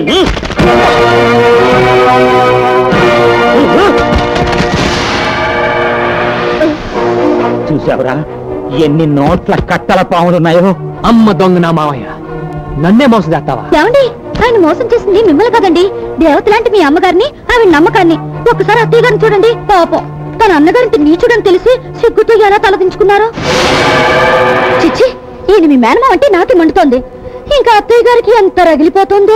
చూసావురా ఎన్ని నోట్ల కట్టల పాములున్నాయో అమ్మ దొంగ నా మావయ్య నన్నే మోసం చేస్తావా ఏమండి ఆయన మోసం చేసింది మిమ్మల్ని కదండి దేవత లాంటి మీ అమ్మగారిని ఆవిడ నమ్మకాన్ని ఒక్కసారి అత్తయ్య గారిని చూడండి పాపం తన అన్నగారింటి నీచుడని తెలిసి సిగ్గుతో ఎలా తలదించుకున్నారో చిచ్చి ఈయన మీ మేనమా అంటే నాకే మండుతోంది ఇంకా అత్తయ్య గారికి ఎంత రగిలిపోతుందో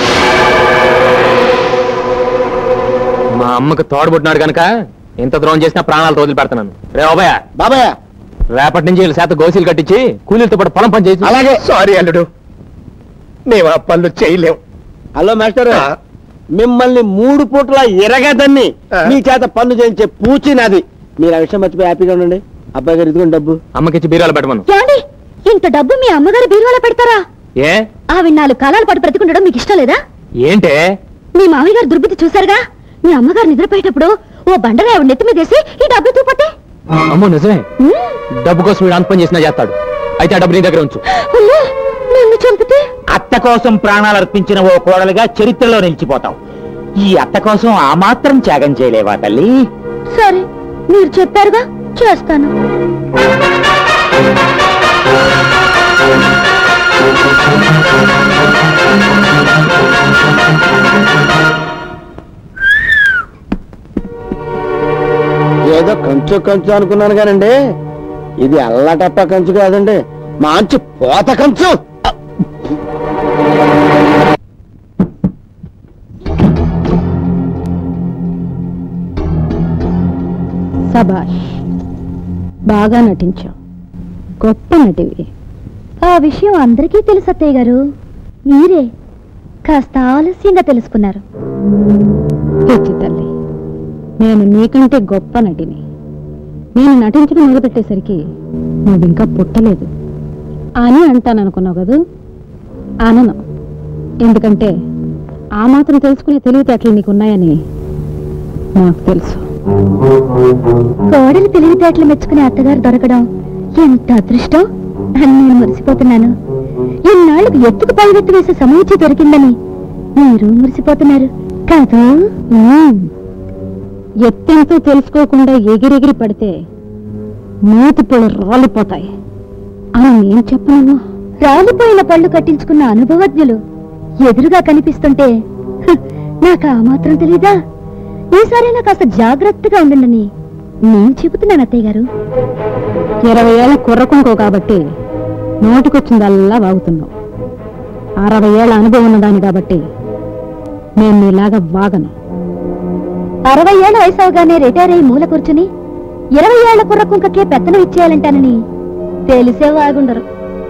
మా అమ్మకు తోడబుట్టినాడు కనుక ఎంత ద్రోహం చేసినా ప్రాణాలు రోజులు పెడుతున్నాను రే బాబాయ్ బాబాయ్ రేపటి నుంచి వీళ్ళ శాత గోసీలు కట్టించి కూలీలతో పాటు పొలం పని చేసి అలాగే సారీ అల్లుడు మేము ఆ పనులు చేయలేం హలో మాస్టర్ ఆ. మిమ్మల్ని మూడు పూట్ల ఎరగదని ఆ. మీ చేత పన్ను చేయించే పూచి నాది మీరు ఆ విషయం మర్చిపోయి హ్యాపీగా ఉండండి అబ్బాయి గారు ఇదిగోండి డబ్బు అమ్మకిచ్చి బీరాలు పెట్టమను ఏమండి ఇంత డబ్బు మీ అమ్మగారి బీరువాలో పెడతారా ఏ ఆవిడ నాలుగు కాలాల పాటు బ్రతికుండడం మీకు ఇష్టం లేదా ఏంటే మీ మామయ్య గారు దుర్బుద్ధి చూశారుగా మీ అమ్మగారు నిద్రపోయేటప్పుడు ఓ బండగా ఆవిడ నెత్తి మీదేసి ఈ డబ్బు తూపతే అమ్మో నిజమే డబ్బు కోసం వీడు అంత పని చేసినా చేస్తాడు అయితే ఆ డబ్బు నీ దగ్గర ఉంచు నన్ను చంపితే అత్త కోసం ప్రాణాలు అర్పించిన ఓ కోడలుగా చరిత్రలో నిలిచిపోతాం ఈ అత్త కోసం ఆ మాత్రం త్యాగం చేయలేవా తల్లి సరే మీరు చెప్పారుగా చేస్తాను ఏదో కంచు కంచు అనుకున్నాను కానండి ఇది అల్లటప్ప కంచు కాదండి మంచి పోత కంచు సబాష్ బాగా నటించావు గొప్ప నటివి ఆ విషయం అందరికీ తెలుసు అత్తయ్య గారు మీరే కాస్త ఆలస్యంగా తెలుసుకున్నారు పిచ్చి తల్లి నేను నీకంటే గొప్ప నటిని నేను నటించడం మొదలుపెట్టేసరికి నువ్వు ఇంకా పుట్టలేదు అని అంటాననుకున్నావు కదూ అనను ఎందుకంటే ఆ మాత్రం తెలుసుకునే తెలివితేటలు నీకున్నాయని నాకు తెలుసు కోడలు తెలివితేటలు మెచ్చుకునే అత్తగారు దొరకడం ఎంత అదృష్టం అని నేను మురిసిపోతున్నాను ఇన్నాళ్ళకు ఎత్తుకు పైవెత్తు వేసే సమూచి దొరికిందని మీరు మురిసిపోతున్నారు కాదు ఉమ్. ఎత్తెంతో తెలుసుకోకుండా ఎగిరెగిరి పడితే మూతి పళ్ళు రాలిపోతాయి అని నేను చెప్పనమ్మా రాలిపోయిన పళ్ళు కట్టించుకున్న అనుభవజ్ఞులు ఎదురుగా కనిపిస్తుంటే హ్, నాకు ఆ మాత్రం తెలీదా ఈసారైనా కాస్త జాగ్రత్తగా ఉండండి నేను చెబుతున్నాను అత్తయ్య గారు ఇరవై ఏళ్ళ కుర్రకుంకో కాబట్టి నోటికొచ్చిందల్లా వాగుతున్నావు అరవై ఏళ్ళ అనుభవం ఉన్నదాన్ని కాబట్టి నేను నీలాగా వాగను అరవై ఏళ్ళ వయసు అవగానే రిటైర్ అయ్యి మూల కూర్చుని ఇరవై ఏళ్ల కుర్ర కుంకకే పెత్తనం ఇచ్చేయాలంటానని తెలిసే వాగుండరు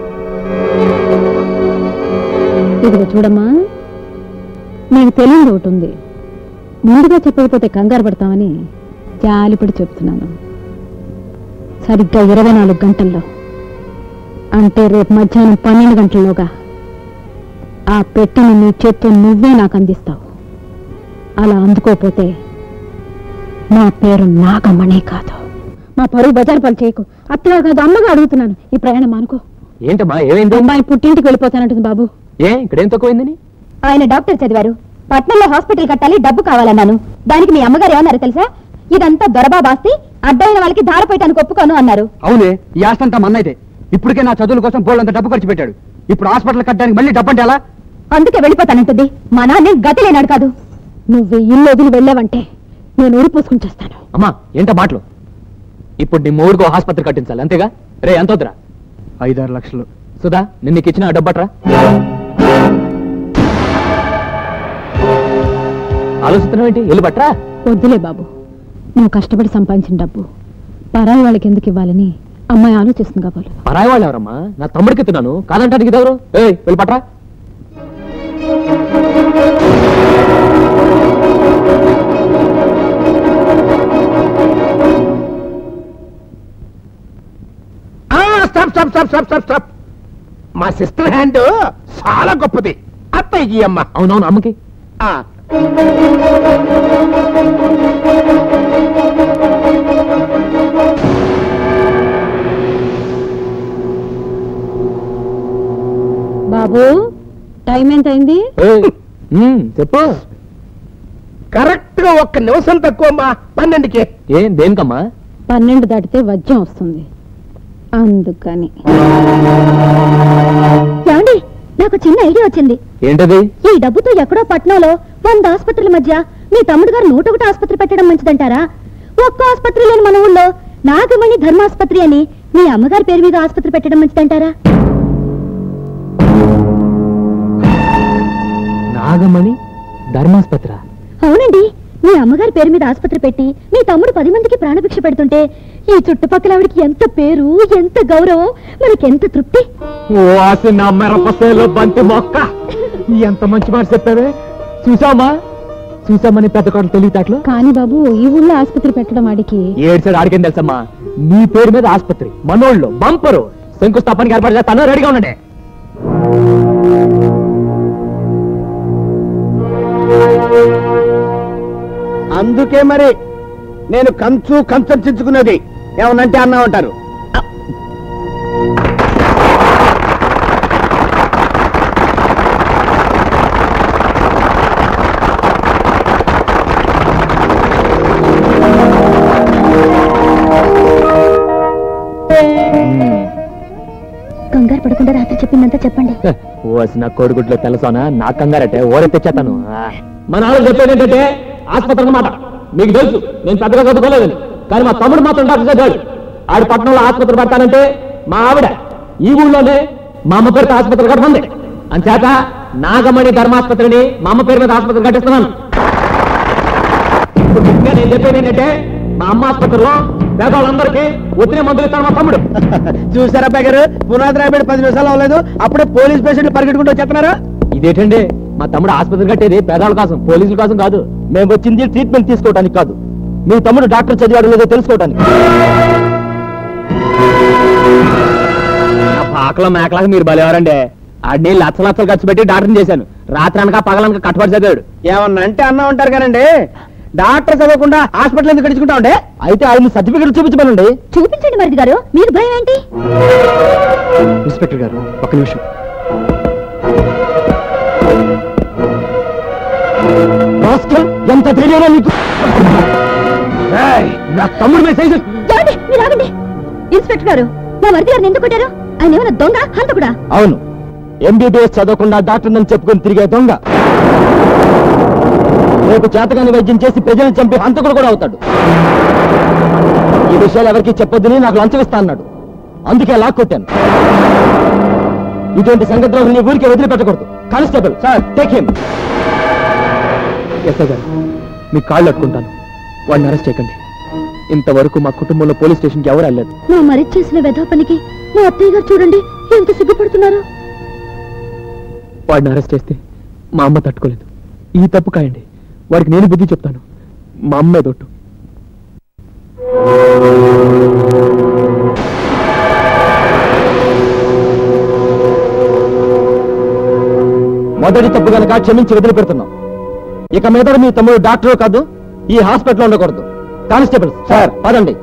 ఇదిగో చూడమ్మా నీకు తెలియదు ఒకటి ఉంది ముందుగా చెప్పకపోతే కంగారు పడతామని జాలిపడి చెప్తున్నాను సరిగ్గా ఇరవై నాలుగు గంటల్లో అంటే రేపు మధ్యాహ్నం పన్నెండు గంటల్లోగా ఆ పెట్టెను నీ చేత్తో నువ్వే నాకు అందిస్తావు అలా అందుకోపోతే నా పేరు నాగమణి కాదు మా పరువు బజారు పాలు చేయకు అత్తగా కాదు అమ్మగా అడుగుతున్నాను ఈ ప్రయాణం అనుకో ఏంటమ్మా ఏమైంది అమ్మాయి పుట్టింటికి వెళ్ళిపోతానంటుంది బాబు ఏ ఇక్కడేం తక్కువైందని ఆయన డాక్టర్ చదివారు పట్నంలో హాస్పిటల్ కట్టాలి డబ్బు కావాలన్నాను దానికి మీ అమ్మగారు ఏమన్నారు తెలుసా ఇదంతా దొరబాబు ఆస్తి అడ్డైన వాళ్ళకి ధారపోయటానికి ఒప్పుకోను అన్నారు అవునే ఈ ఆస్తి అంతా మన్నైతే ఇప్పటికే నా చదువుల కోసం బోళ్ళంత డబ్బు ఖర్చు పెట్టాడు ఇప్పుడు హాస్పిటల్ కట్టడానికి మళ్ళీ డబ్బు అంటే ఎలా అందుకే వెళ్ళిపోతానంటుంది మా నాన్నే గతి లేనాడు కాదు నువ్వు ఇల్లు వదిలి వెళ్ళావంటే నేను ఊరు పోసుకుని చేస్తాను అమ్మా ఏంట మాటలు ఇప్పుడు నీ మూడుకో ఆసుపత్రి కట్టించాలి అంతేగా రే ఎంత వద్దురా ఐదారు లక్షలు సుధా నిన్న నీకు ఇచ్చిన ఆ డబ్బట్రా ఆలోచిస్తున్నావు ఏంటి వెళ్ళి పట్రా వద్దులే బాబు నువ్వు కష్టపడి సంపాదించిన డబ్బు పరాయి వాళ్ళకి ఎందుకు ఇవ్వాలని అమ్మాయి ఆలోచిస్తుంది కాబోలు పరాయి వాళ్ళు ఎవరమ్మా నా తమ్ముడికి ఎత్తున్నాను కాదంటానికి ఇదెవరు ఏయ్ వెళ్ళి పట్రా stop stop stop stop stop stop మా సిస్టర్ హ్యాండ్ చాలా గొప్పది అత్తయ్యకి అమ్మ అవునవును అమ్మకి ఆ, బాబు టైం ఎంత అయింది ఏయ్, ఉమ్, చెప్పు కరెక్ట్ గా ఒక్క నిమిషం తక్కువ అమ్మా పన్నెండుకి ఏం దేనికమ్మా పన్నెండు దాటితే వజ్యం వస్తుంది అందుకని ఏమండి నాకు చిన్న ఐడియా వచ్చింది ఏంటది ఈ డబ్బుతో ఎక్కడో పట్నంలో వంద ఆసుపత్రుల మధ్య మీ తమ్ముడు గారు నూట ఒకటి ఆసుపత్రి పెట్టడం మంచిదంటారా ఒక్క ఆసుపత్రి లేని మన ఊళ్ళో నాగమణి ధర్మాసుపత్రి అని మీ అమ్మగారి పేరు మీద ఆసుపత్రి పెట్టడం మంచిదంటారా నాగమణి ధర్మాస్పత్ర అవునండి మీ అమ్మగారి పేరు మీద ఆసుపత్రి పెట్టి మీ తమ్ముడు పది మందికి ప్రాణభిక్ష పెడుతుంటే ఈ చుట్టుపక్కల ఆవిడకి ఎంత పేరు ఎంత గౌరవం మనకెంత తృప్తి ఓ ఆసిన మిరపసేలో బంతి మొక్క ఎంత మంచి మాట చెప్పావే చూసామా చూసామని పెద్ద కోటలు తెలివితేటలు కానీ బాబు ఈ ఊళ్ళో ఆసుపత్రి పెట్టడం వాడికి ఏడు సైడ్ ఆడికేం తెలుసమ్మా నీ పేరు మీద ఆసుపత్రి మనోళ్ళు బంపరు శంకుస్థాపనకి ఏర్పాటు చేస్తాను రెడీగా ఉండండి అందుకే మరి నేను కంచు కంచం చించుకున్నది ఏమనంటే అన్నా ఉంటారు కంగారు పడకుండా రాత్రి చెప్పిందంతా చెప్పండి ఓసి నా కోడిగుడ్లో తెలుసానా నా కంగారటే ఓరే తెచ్చేస్తాను మా నాన్న చెప్పేది ఏంటంటే ఆసుపత్రి అన్నమాట మీకు తెలుసు నేను పెద్దగా చదువుకోలేదని కానీ మా తమ్ముడు మాత్రం డాక్టర్ చదివాడు ఆడు పట్టణంలో ఆసుపత్రి పెడతానంటే మా ఆవిడ ఈ ఊళ్ళోనే మా అమ్మ పేరుతో ఆసుపత్రి కట్టమంది అంచేత నాగమణి ధర్మాసుపత్రిని మా అమ్మ పేరు మీద ఆసుపత్రి కట్టిస్తున్నాను ఇప్పుడు ముఖ్యంగా నేను చెప్పేది ఏంటంటే మా అమ్మ ఆసుపత్రిలో పేదవాళ్ళందరికీ ఒత్తిడి మందులు ఇస్తాను మా తమ్ముడు చూసారా గారు పునాది రాబడి పది నిమిషాలు అవ్వలేదు అప్పుడే పోలీస్ పేషెంట్లు పరిగెట్టుకుంటూ వచ్చేస్తున్నారా ఇదేంటండి మా తమ్ముడు ఆసుపత్రి కట్టేది పేదవాళ్ళ కోసం పోలీసుల కోసం కాదు మేము వచ్చింది ట్రీట్మెంట్ తీసుకోవడానికి కాదు మీ తమ్ముడు డాక్టర్ చదివాడు లేదో తెలుసుకోవడానికి నా పాకలో మేకలాగా మీరు బలేవారండి ఆడిని లచ్చ లచ్చలు ఖర్చు పెట్టి డాక్టర్ని చేశాను రాత్రి అనక పగలనక కట్టుబడి చదివాడు ఏమన్నా అంటే అన్నా ఉంటారు కానండి డాక్టర్ చదవకుండా హాస్పిటల్ ఎందుకు గడుచుకుంటా ఉండే అయితే ఆయన సర్టిఫికెట్ చూపించమనండి చూపించండి మరిది గారు మీకు భయం ఏంటి ఇన్స్పెక్టర్ గారు ఒక నిమిషం రాస్కల్, ఎంత ధైర్యమా నీకు ఏయ్, నా తమ్ముడు మీద సైజు ఏమండి మీరు ఆగండి ఇన్స్పెక్టర్ గారు మా మరిది గారిని ఎందుకు కొట్టారు ఆయన ఏమైనా దొంగ హంతకుడా అవును ఎంబీబీఎస్ చదవకుండా డాక్టర్ నన్ను చెప్పుకొని తిరిగే దొంగ రేపు చేతగాని వైద్యం చేసి ప్రజలను చంపి హంతకుడు కూడా అవుతాడు ఈ విషయాలు ఎవరికి చెప్పొద్దని నాకు లంచం ఇస్తా అన్నాడు అందుకే లాక్ కొట్టాను ఇటువంటి సంగతిలో నీ ఊరికి వదిలిపెట్టకూడదు constable sir take him SI గారు మీ కాళ్ళు అట్టుకుంటాను వాడిని అరెస్ట్ చేయకండి ఇంతవరకు మా కుటుంబంలో పోలీస్ స్టేషన్కి ఎవరు వెళ్ళలేదు మా మరిది చేసిన వెధా పనికి మా అత్తయ్య గారు చూడండి ఎంత సిగ్గుపడుతున్నారు వాడిని అరెస్ట్ చేస్తే మా అమ్మ తట్టుకోలేదు ఈ తప్పు కాయండి వాడికి నేను బుద్ధి చెప్తాను మా అమ్మే దొట్టు మొదటి తప్పు గనక క్షమించి వదిలిపెడుతున్నాం ఇక మీద మీ తమ్ముడు డాక్టర్ కాదు ఈ హాస్పిటల్లో ఉండకూడదు కానిస్టేబుల్ సార్ పదండి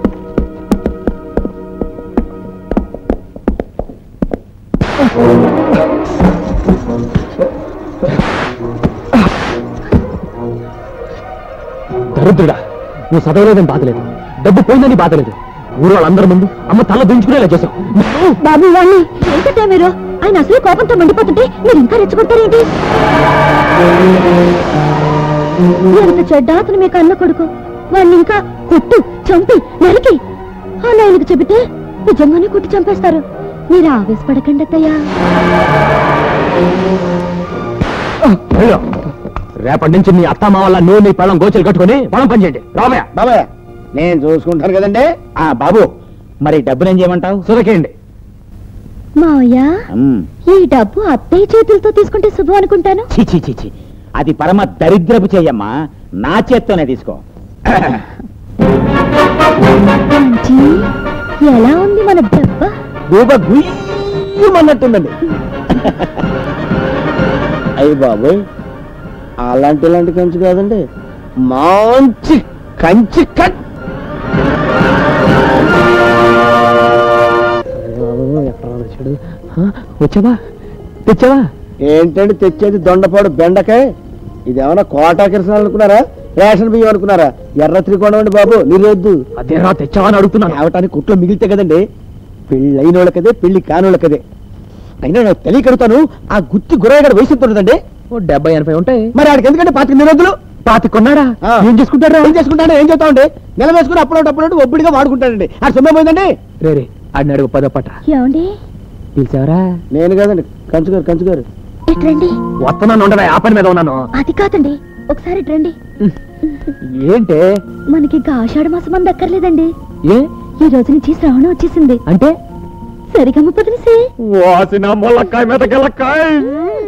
దరిద్రుడా నువ్వు చదవలేదని బాధలేదు డబ్బు పోయిందని బాధలేదు ఊరు వాళ్ళందరి ముందు అమ్మ తల దించుకునేలా చేశావు బాబు వాణ్ణి ఏంటంటే మీరు ఆయన అసలు కోపంతో మండిపోతుంటే మీరు ఇంకా రెచ్చగొడతారేంటి ఎంత చెడ్డ అతను మీకు అన్న కొడుకు వాడిని ఇంకా కొట్టు చంపి నరికి అలా ఆయనకు చెబితే నిజంగానే కొట్టి చంపేస్తారు మీరు ఆవేశపడకండి అత్తయ్యా వెళ్ళు. రేపటి నుంచి మీ అత్త మా వల్ల నువ్వు నీ పళ్ళం గోచలు కట్టుకొని పొలం పనిచేయండి రామయ్య బాబాయ్ నేను చూసుకుంటాను కదండి ఆ బాబు మరి డబ్బునేం చేయమంటావు సురకేయండి మావయ్య ఈ డబ్బు అత్తయ్య చేతులతో తీసుకుంటే శుభం అనుకుంటాను చి చి చి చి అది పరమ దరిద్రపు చెయ్యమ్మా నా చేత్తోనే తీసుకో మంచి ఎలా ఉంది మన దెబ్బ దూబ గుయ్యమన్నట్టుందండి అయ్యి బాబు అలాంటి ఇలాంటి కంచు కాదండి మంచి కంచి కట్ వచ్చావా తెచ్చావా ఏంటండి తెచ్చేది దొండపాడు బెండకాయ ఇదేమన్నా కోటా కిరసనాలు అనుకున్నారా రేషన్ బియ్యం అనుకున్నారా ఎర్ర త్రికోణం అండి బాబు నిరోద్దు అదేరా తెచ్చావని అడుగుతున్నాను తేవటానికి కుట్లో మిగిలితే కదండి పెళ్ళి అయిన వాళ్ళకదే పెళ్లి కానోళ్ళకదే అయినా నాకు తెలియకడుతాను ఆ గుత్తి గురయ్య గారు వయసు ఎంత ఉంటుందండి ఓ డెబ్బై ఎనభై ఉంటాయి మరి ఆడికి ఎందుకంటే పాతిక నిరోధులు పాతి కొన్నాడా ఆ. ఏం చేసుకుంటారా ఏం చేసుకుంటాడు ఏం చెప్తామండి నెల వేసుకుని అప్పుడు అప్పుడు ఒబ్బిడిగా వాడుకుంటాడండి ఆ సొమ్మే పోయిందండి రే రే ఆడిని అడుగు పదో పట్ట ఏమండి పిలిచావరా నేను కాదండి కంచుగారు కంచుగారు ఇట్రండి వస్తున్నాను ఉండరా ఆ పని మీద ఉన్నాను అది కాదండి ఒకసారి ఇట్రండి ఏంటే మనకి ఇంకా ఆషాఢ మాసం అంది అక్కర్లేదండి ఏ ఈ రోజు నుంచి శ్రావణం వచ్చేసింది అంటే సరిగమ్మ పొదిలిసి వాసిన ములక్కాయ మీద గెలక్కాయ